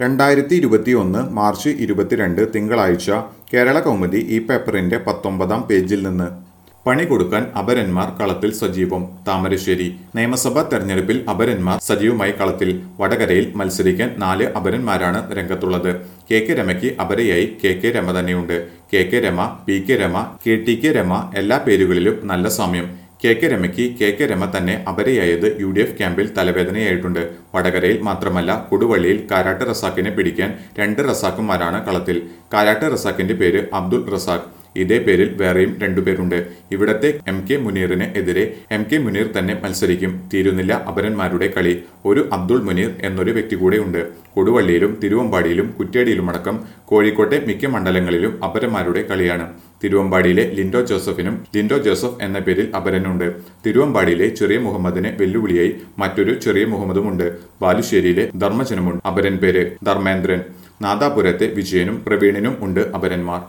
രണ്ടായിരത്തി ഇരുപത്തിയൊന്ന് മാർച്ച് ഇരുപത്തിരണ്ട് തിങ്കളാഴ്ച കേരള കൗമുദി ഈ പേപ്പറിന്റെ പത്തൊമ്പതാം പേജിൽ നിന്ന് പണി കൊടുക്കാൻ അപരന്മാർ കളത്തിൽ സജീവം താമരശ്ശേരി നിയമസഭാ തെരഞ്ഞെടുപ്പിൽ അപരന്മാർ സജീവമായി കളത്തിൽ വടകരയിൽ മത്സരിക്കാൻ നാല് അപരന്മാരാണ് രംഗത്തുള്ളത് കെ കെ രമയ്ക്ക് അപരയായി കെ കെ രമ തന്നെയുണ്ട് K K Rama P K Rama K T K Rama എല്ലാ പേരുകളിലും നല്ല സാമ്യം കെ കെ രമയ്ക്ക് കെ കെ രമ തന്നെ അപരയായത് യു ഡി എഫ് ക്യാമ്പിൽ തലവേദനയായിട്ടുണ്ട് വടകരയിൽ മാത്രമല്ല കൊടുവള്ളിയിൽ കാരാട്ട് റസാക്കിനെ പിടിക്കാൻ രണ്ട് റസാക്കുമാരാണ് കളത്തിൽ കാരാട്ട് റസാക്കിന്റെ പേര് അബ്ദുൾ റസാഖ് ഇതേ പേരിൽ വേറെയും രണ്ടുപേരുണ്ട് ഇവിടത്തെ എം കെ മുനീറിന് എതിരെ എം കെ മുനീർ തന്നെ മത്സരിക്കും തീരുന്നില്ല അപരന്മാരുടെ കളി ഒരു അബ്ദുൾ മുനീർ എന്നൊരു വ്യക്തി കൂടെ ഉണ്ട് കൊടുവള്ളിയിലും തിരുവമ്പാടിയിലും കുറ്റ്യാടിയിലുമടക്കം കോഴിക്കോട്ടെ മിക്ക മണ്ഡലങ്ങളിലും അപരന്മാരുടെ കളിയാണ് തിരുവമ്പാടിയിലെ ലിൻഡോ ജോസഫിനും ലിൻഡോ ജോസഫ് എന്ന പേരിൽ അപരനുണ്ട് തിരുവമ്പാടിയിലെ ചെറിയ മുഹമ്മദിന് വെല്ലുവിളിയായി മറ്റൊരു ചെറിയ മുഹമ്മദുമുണ്ട് ബാലുശ്ശേരിയിലെ ധർമ്മജനുമുണ്ട് അപരൻ പേര് ധർമ്മേന്ദ്രൻ നാദാപുരത്തെ വിജയനും പ്രവീണിനും ഉണ്ട് അപരന്മാർ